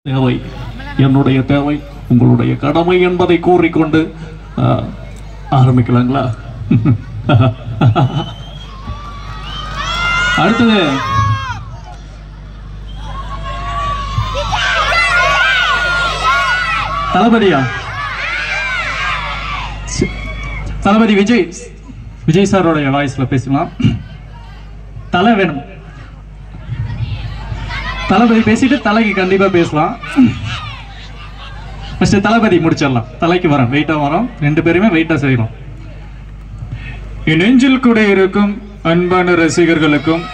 தேவை என்னுடைய தேவை உங்களுடைய கடமை என்பதை கூறிக்கொண்டு ஆ, ஆரம்பிக்கலாங்களா அடுத்தது தளபதியா சி- தளபதி விஜய் விஜய் சாரோடைய வாய்ஸ்ல பேசலாம் தலை வேணும் தளபதி பேசிட்டு தலைக்கு கண்டிப்பா பேசலாம் ஃபர்ஸ்ட் தளபதி முடிச்சிடலாம் தலைக்கு வரோம் வெயிட்டா வரோம் ரெண்டு பேருமே வெயிட்டா செய்யணும் என் நெஞ்சில் கூட இருக்கும் அன்பான ரசிகர்களுக்கும்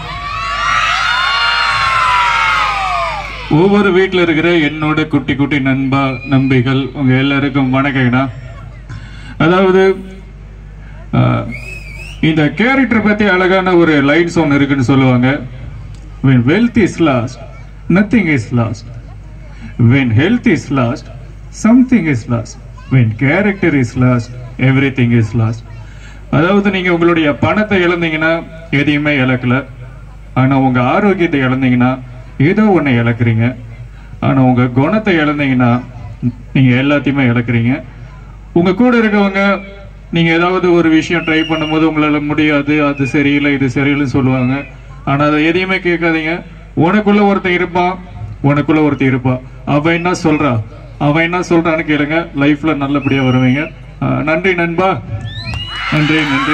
ஒவ்வொரு வீட்டில் இருக்கிற என்னோட குட்டி குட்டி நண்பா நம்பிகள் உங்க எல்லாருக்கும் வணக்கங்கண்ணா அதாவது ஆஹ், இந்த கேரக்டர் பத்தி அழகான ஒரு லைன்ஸ் ஒன்று இருக்குன்னு சொல்லுவாங்க when wealth is lost nothing is lost when health is lost something is lost when character is lost everything is lost அதாவது நீங்க உங்களுடைய பணத்தை இழந்தீங்கன்னா எதையுமே இழக்கல ஆனா உங்க ஆரோக்கியத்தை இழந்தீங்கன்னா ஏதோ ஒண்ணு இழக்கிறீங்க ஆனா உங்க குணத்தை இழந்தீங்கன்னா நீங்க எல்லாத்தையுமே இழக்கிறீங்க உங்க கூட இருக்கவங்க நீங்க ஏதாவது ஒரு விஷயம் ட்ரை பண்ணும்போது உங்களால முடியாது அது சரியில்லை இது சரியில்லைன்னு சொல்லுவாங்க ஆனா அதை எதையுமே கேட்காதீங்க உனக்குள்ள ஒருத்தன் இருப்பான் உனக்குள்ள ஒருத்தன் இருப்பான் அவன் என்ன சொல்றா அவன் என்ன சொல்றான்னு கேளுங்க லைஃப்ல நல்லபடியா வருவீங்க ஆஹ் நன்றி நண்பா நன்றி நன்றி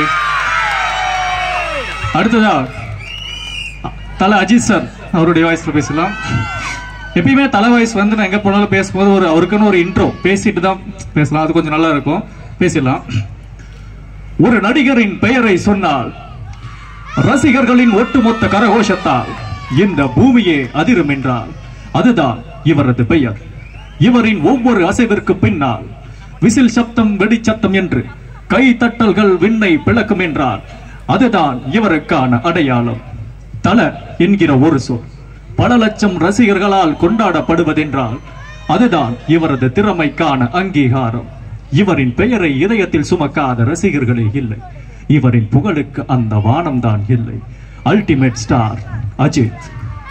அடுத்ததா தலை அஜித் சார் அவருடைய வாய்ஸ்ல பேசலாம் எப்பயுமே தலை வாய்ஸ் வந்து நான் எங்க போனாலும் பேசும்போது ஒரு அவருக்குன்னு ஒரு இன்ட்ரோ பேசிட்டு தான் பேசலாம் அது கொஞ்சம் நல்லா இருக்கும் பேசிடலாம் ஒரு நடிகரின் பெயரை சொன்னால் ரசிகர்களின் ஒட்டுமொத்த கரகோஷத்தால் இந்த பூமியே அதிரும் என்றால் அதுதான் இவரது பெயர் இவரின் ஒவ்வொரு அசைவிற்கு பின்னால் விசில் சப்தம் வெடிச்சத்தம் என்று கை தட்டல்கள் விண்ணை பிளக்கும் என்றால் அதுதான் இவருக்கான அடையாளம் தல என்கிற ஒரு சொல் பல லட்சம் ரசிகர்களால் கொண்டாடப்படுவதென்றால் அதுதான் இவரது திறமைக்கான அங்கீகாரம் இவரின் பெயரை இதயத்தில் சுமக்காத ரசிகர்களே இல்லை இவரின் புகழுக்கு அந்த வானம்தான் இல்லை ultimate star Ajith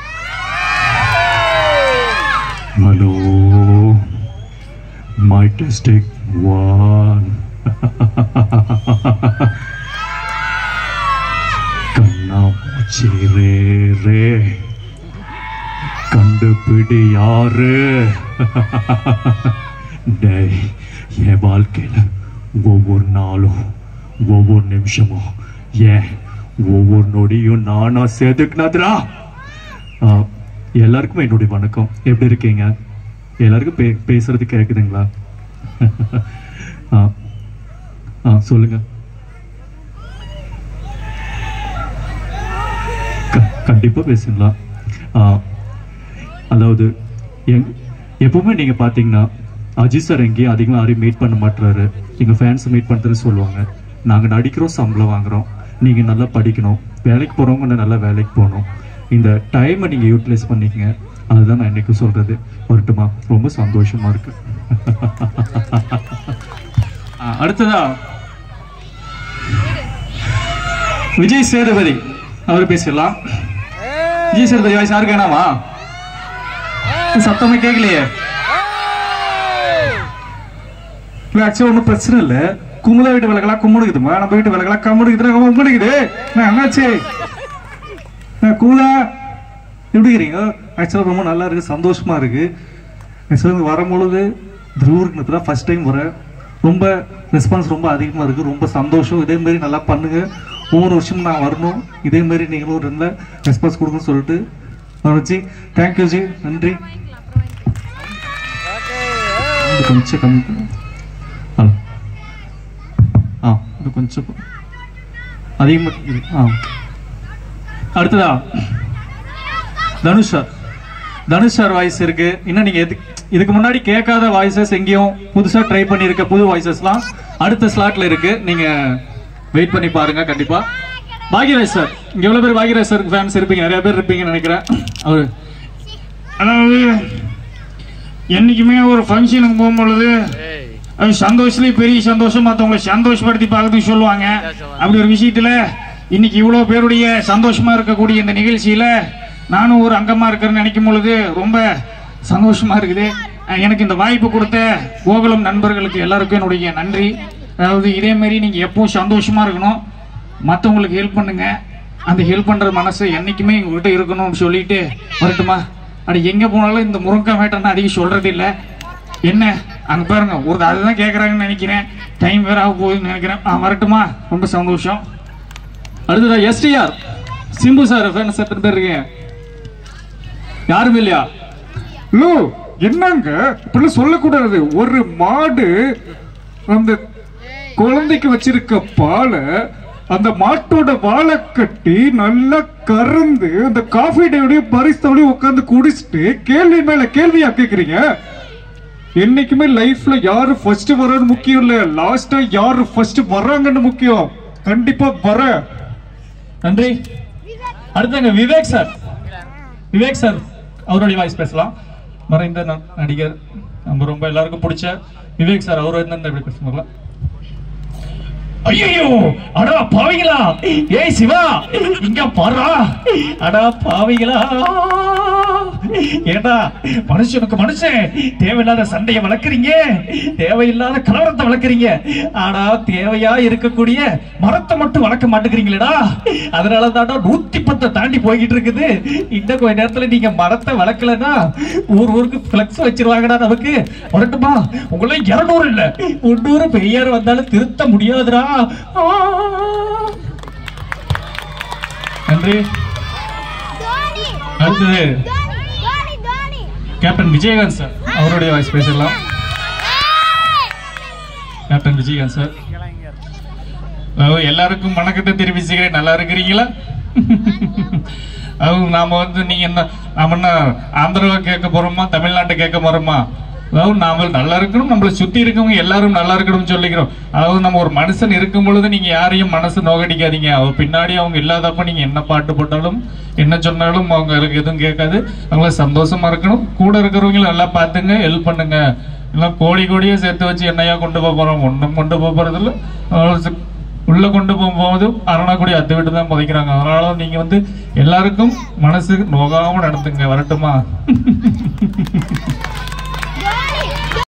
hello my டெஸ்டிக் ஒன் கண்ணாமூச்சி ரே ரே கண்டுபிடி யாரு டேய் என் வாழ்க்கையில ஒவ்வொரு நாளும் ஒவ்வொரு நிமிஷமும் ஏன் ஒவ்வொரு நொடியும் நானா செதுக்குனதுரா ஆ, எல்லாருக்கும் என்னுடைய வணக்கம் எப்படி இருக்கீங்க எல்லாருக்கும் பே பேசுறது கேக்குதுங்களா ஆ ஆ சொல்லுங்க க- கண்டிப்பா பேசலாம் ஆ, அதாவது எங் எப்பவுமே நீங்க பாத்தீங்கன்னா அஜித் சார் எங்கேயும் அதிகமாக யாரையும் மீட் பண்ண மாட்டாரு எங்க ஃபேன்ஸ் மீட் பண்ணுறதுன்னு சொல்லுவாங்க நாங்க நடிக்கிறோம் சம்பளம் வாங்குறோம் நீங்க நல்லா படிக்கணும் வேலைக்கு போறவங்க இன்னும் நல்லா வேலைக்கு போகணும் இந்த டைமை நீங்க யூட்டிலைஸ் பண்ணிக்கங்க அதுதான் நான் இன்னைக்கு சொல்றது வரட்டுமா ரொம்ப சந்தோஷமா இருக்கு ஆ, அடுத்ததா விஜய் சேதுபதி அவர் பேசிடலாம் விஜய் சேதுபதி வாய்ஸ் யாருக்கு வேணாமா சத்தமே கேட்கலையே இல்ல ஆக்சுவலா ஒன்றும் பிரச்சனை இல்ல குமுதா வீட்டு விளக்கெல்லாம் கும்பிடுக்குதுமா நம்ம வீட்டு விளக்கெல்லாம் கம்முடுக்குது கும்பிடுக்குது நான் என்னாச்சு நான் குமுதா எப்படி இருக்கிறீங்க ஆக்சுவலாக ரொம்ப நல்லா இருக்கு சந்தோஷமா இருக்கு ஆக்சுவலாக வரும்பொழுது துருவருக்கு தான் ஃபர்ஸ்ட் டைம் வரேன் ரொம்ப ரெஸ்பான்ஸ் ரொம்ப அதிகமாக இருக்கு ரொம்ப சந்தோஷம் இதே மாதிரி நல்லா பண்ணுங்க ஒவ்வொரு வருஷமும் நான் வரணும் இதே மாதிரி நீங்களும் ஒரு நல்ல ரெஸ்பான்ஸ் கொடுங்கன்னு சொல்லிட்டு வச்சு தேங்க்யூ ஜி நன்றி இது கொஞ்சம் கம்மி பண்ணு. ஹலோ ஆ இது கொஞ்சம் அதிகமாக இது ஆ அடுத்ததா Dhanush sir Dhanush sir voice இருக்கு இன்னும் நீங்க எதுக்கு இதுக்கு முன்னாடி கேட்காத வாய்ஸஸ் எங்கேயும் புதுசா ட்ரை பண்ணியிருக்க புது வாய்ஸஸ்லாம் அடுத்த ஸ்லாட்ல இருக்கு நீங்க வெயிட் பண்ணி பாருங்க கண்டிப்பா பாக்யராஜ் சார் இங்க எவ்வளவு பேர் பாக்யராஜ் சார் ஃபேன்ஸ் இருப்பீங்க நிறைய பேர் இருப்பீங்கன்னு நினைக்கிறேன் அவரு அதாவது என்னைக்குமே ஒரு ஃபங்க்ஷனுக்கு போகும்பொழுது அது சந்தோஷத்துலேயே பெரிய சந்தோஷம் மற்றவங்களை சந்தோஷப்படுத்தி பார்க்கறதுக்கு சொல்லுவாங்க அப்படி ஒரு விஷயத்துல இன்னைக்கு இவ்வளோ பேருடைய சந்தோஷமா இருக்கக்கூடிய இந்த நிகழ்ச்சியில நானும் ஒரு அங்கமா இருக்கிறேன்னு நினைக்கும் பொழுது ரொம்ப சந்தோஷமா இருக்குது அஹ் எனக்கு இந்த வாய்ப்பு கொடுத்த கோகுலம் நண்பர்களுக்கு எல்லாருக்கும் என்னுடைய நன்றி அதாவது இதே மாதிரி நீங்க எப்பவும் சந்தோஷமா இருக்கணும் மற்றவங்களுக்கு ஹெல்ப் பண்ணுங்க அந்த ஹெல்ப் பண்ற மனசு என்னைக்குமே உங்ககிட்ட இருக்கணும்னு சொல்லிட்டு வரட்டுமா அடி எங்க போனாலும் இந்த முருங்கை வேட்டைன்னு அதிகம் சொல்றது இல்ல என்ன அங்க பாருங்க ஒரு அதுதான் கேக்குறாங்கன்னு நினைக்கிறேன் டைம் வேற ஆக போகுதுன்னு நினைக்கிறேன் ஆ, வரட்டுமா ரொம்ப சந்தோஷம் அடுத்ததா எஸ்டிஆர் சிம்பு சார் ஃபேன்ஸ் எத்தனை பேர் இருக்கீங்க யாரும் இல்லையா லோ என்னங்க இப்படிலாம் சொல்லக்கூடாது ஒரு மாடு அந்த குழந்தைக்கு வச்சிருக்க பாலை அந்த மாட்டோட வாழை கட்டி நல்லா கறந்து அந்த காஃபி டேயோடய பரிசோடய உட்காந்து குடிச்சிட்டு கேள்வி மேல கேள்வியா கேக்குறீங்க என்னைக்குமே லைஃப்ல யாரு ஃபர்ஸ்ட் வர்றது முக்கியம் இல்ல லாஸ்டா யாரு ஃபர்ஸ்ட் வர்றாங்கன்னு முக்கியம் கண்டிப்பா வர நன்றி அடுத்தங்க விவேக் சார் விவேக் சார் அவருடைய வாய்ஸ் பேசலாம் மறைந்த ந- நடிகர் நம்ம ரொம்ப எல்லாருக்கும் பிடிச்ச விவேக் சார் அவர் என்ன எப்படி பேசுவாங்களா ஐயோ அடா பாவிங்களா ஏய் சிவா இங்க பாருடா அடா பாவிங்களா ஏடா மனுஷனுக்கு மனுஷன் தேவையில்லாத சண்டையை வளர்க்குறீங்க தேவையில்லாத கலவரத்தை வளர்க்குறீங்க ஆனா தேவையா இருக்கக்கூடிய மரத்தை மட்டும் வளர்க்க மாட்டேங்கிறீங்களேடா அதனால தாண்டா நூத்தி பத்தை தாண்டி போய்கிட்டு இருக்குது இன்னும் கொஞ்ச நேரத்துல நீங்க மரத்தை வளர்க்கலன்னா ஊர் ஊருக்கு பிளக்ஸ் வச்சிருவாங்கடா நமக்கு வரட்டுமா உங்களை இருநூறு இல்ல முன்னூறு பெரியார் வந்தாலும் திருத்த முடியாதுடா ஆ. நன்றி தோனி அடுத்தது தோனி தோனி தோனி கேப்டன் விஜயகாந்த் சார் அவருடைய வாய்ஸ் பேசலாம் கேப்டன் விஜயகாந்த் சார் அஹ் எல்லாருக்கும் வணக்கத்தை தெரிவிச்சுக்கிறேன் நல்லா இருக்கிறீங்களா அதாவது நாம வந்து நீங்க என்ன நாம என்ன ஆந்திராவை கேட்க போறோமா தமிழ்நாட்டை கேட்க போறோமா அதாவது நாம நல்லா இருக்கணும் நம்மளை சுத்தி இருக்கவங்க எல்லாரும் நல்லா இருக்கணும்னு சொல்லிக்கிறோம் அதாவது நம்ம ஒரு மனுஷன் இருக்கும் பொழுது நீங்க யாரையும் மனசு நோகடிக்காதீங்க அவ பின்னாடி அவங்க இல்லாதப்ப நீங்க என்ன பாட்டு போட்டாலும் என்ன சொன்னாலும் அவங்களுக்கு எதுவும் கேட்காது அவங்கள சந்தோஷமா இருக்கணும் கூட இருக்கிறவங்கள நல்லா பார்த்துங்க ஹெல்ப் பண்ணுங்க எல்லாம் கோடி கோடியே சேர்த்து வச்சு என்னையா கொண்டு போக போறோம் ஒண்ணும் கொண்டு போக போறது இல்ல அவ்வளவு சி- உள்ள கொண்டு போகும்போது அரணாக்குடி அத்து விட்டு தான் புதைக்கிறாங்க அதனால நீங்க வந்து எல்லாருக்கும் மனசு நோகாம நடத்துங்க வரட்டுமா